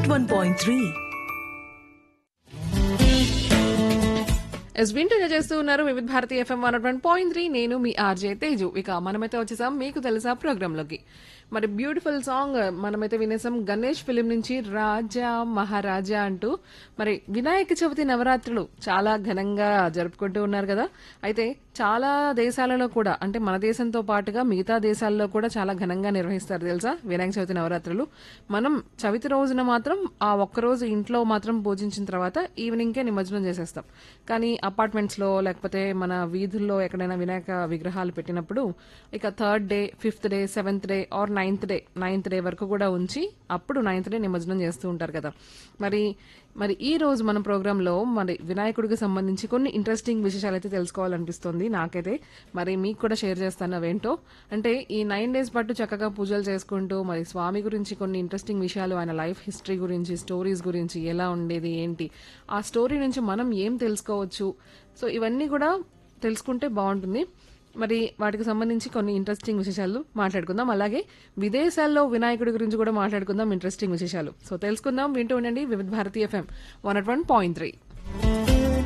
101.3. Yes వింటూనే చేస్తూ ఉన్నారు Vividh Bharati FM one one point three నేను మీ ఆర్జే తేజు ఇక మనమైతే వచ్చేసాం మీకు తెలుసా ప్రోగ్రామ్ లోకి మరి బ్యూటిఫుల్ సాంగ్ మనమైతే వినేసాం గణేష్ ఫిలిం నుంచి రాజా మహారాజా అంటూ మరి వినాయక చవితి నవరాత్రులు చాలా ఘనంగా జరుపుకుంటూ ఉన్నారు కదా అయితే చాలా దేశాలలో కూడా అంటే మన దేశంతో పాటుగా మిగతా దేశాల్లో కూడా చాలా ఘనంగా నిర్వహిస్తారు తెలుసా వినాయక చవితి నవరాత్రులు మనం చవితి రోజున మాత్రం ఆ ఒక్క రోజు ఇంట్లో మాత్రం పూజించిన తర్వాత ఈవినింగ్కే నిమజ్జనం చేసేస్తాం కానీ అపార్ట్మెంట్స్ లో లేకపోతే మన వీధుల్లో ఎక్కడైనా వినాయక విగ్రహాలు పెట్టినప్పుడు ఇక third day fifth day seventh day or ninth day ninth day వరకు కూడా ఉంచి అప్పుడు నైన్త్ డే నిమజ్జనం చేస్తూ ఉంటారు కదా మరి మరి ఈ రోజు మన ప్రోగ్రామ్ లో మరి వినాయకుడికి సంబంధించి కొన్ని ఇంట్రెస్టింగ్ విశేషాలు అయితే తెలుసుకోవాలనిపిస్తుంది నాకైతే మరి మీకు కూడా షేర్ చేస్తాను అవేంటో అంటే ఈ నైన్ డేస్ పాటు చక్కగా పూజలు చేసుకుంటూ మరి స్వామి గురించి కొన్ని ఇంట్రెస్టింగ్ విషయాలు ఆయన లైఫ్ హిస్టరీ గురించి స్టోరీస్ గురించి ఎలా ఉండేది ఏంటి ఆ స్టోరీ నుంచి మనం ఏం తెలుసుకోవచ్చు సో ఇవన్నీ కూడా తెలుసుకుంటే బాగుంటుంది మరి వాటికి సంబంధించి కొన్ని ఇంట్రెస్టింగ్ విశేషాలు మాట్లాడుకుందాం అలాగే విదేశాల్లో వినాయకుడి గురించి కూడా మాట్లాడుకుందాం ఇంట్రెస్టింగ్ విశేషాలు సో తెలుసుకుందాం వింటూ ఉండండి Vividh Bharati FM one at one point three